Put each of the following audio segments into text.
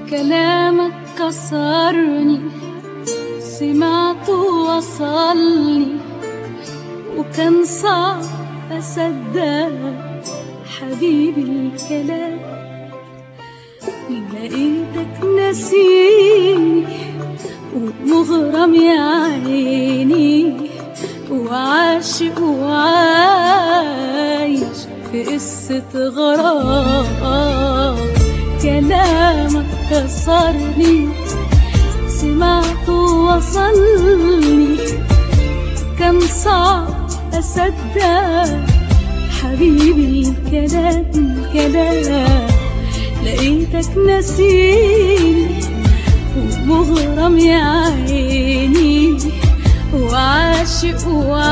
كلامك كسرني سمعته وصلني وكان صعب أصدق حبيبي الكلام لقيتك نسيني ومغرم يا عيني وعاشق وعايش في قصة غرام كلامك كسرني سمعته وصلني كان صعب أصدق حبيبي الكلام كلام لقيتك نسيني ومغرم يا عيني وعاشق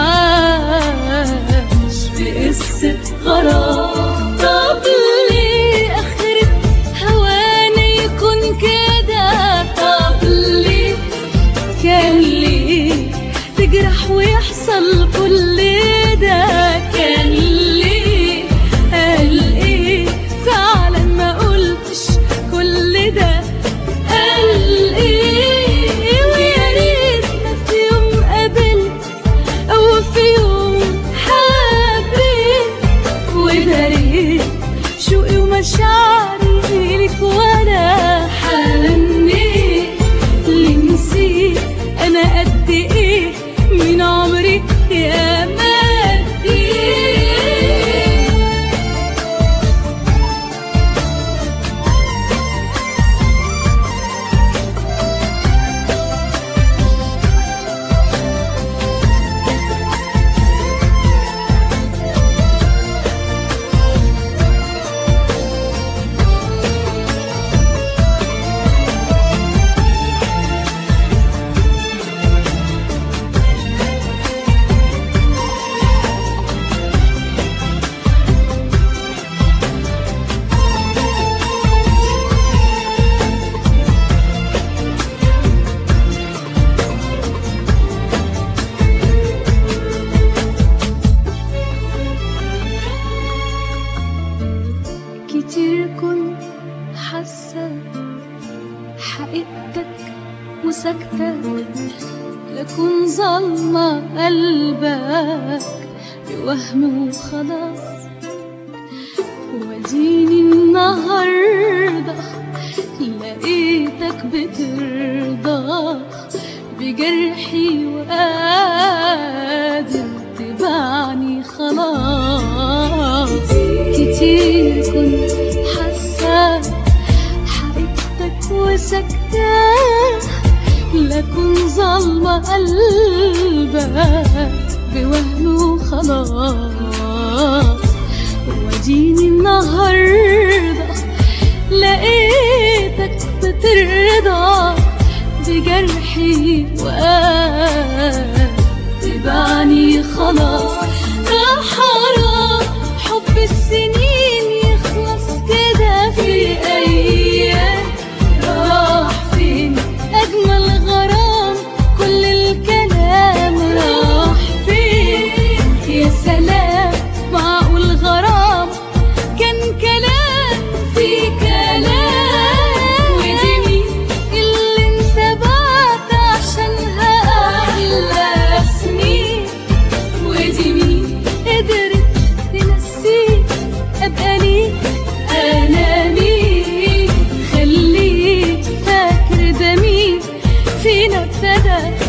وعاش في قصة غرام طب ليه آخرة هوانا يكون كده طب ليه كان ليه تجرح ويحصل كل ده كان ليه قال ايه فعلا ما قلتش كل ده قال ايه ويا ريتنا في يوم قابلت او في يوم حبيت وداريت شوقي ومشاعري ليك وانا حنيت اللي نسيت انا قد ايه من عمري يا مادي كتير كنت حاسة حقيقتك وسكتة لكن ظلمة قلبك بوهم وخلاص وديني النهاردة لقيتك بترضى بجرحي وقادر تبعني خلاص كتير كنت حاسة حقيقتك وسكتة لكن ظلمة قلبك بوهم وخلاص وديني النهاردة لقيتك بترضى بجرحي وتبعني خلاص ده حرام حب السنين يخلص كده في أيام راح فين أجمل غرام كل الكلام راح فين يا سلام معقول غرام كان كلام في كلام ودي مين اللي انت بعت عشانها أحلى سنين ودي مين قدرت تنسيك أبقى ليك أنا مين خليك فاكر ده مين فينا ابتدى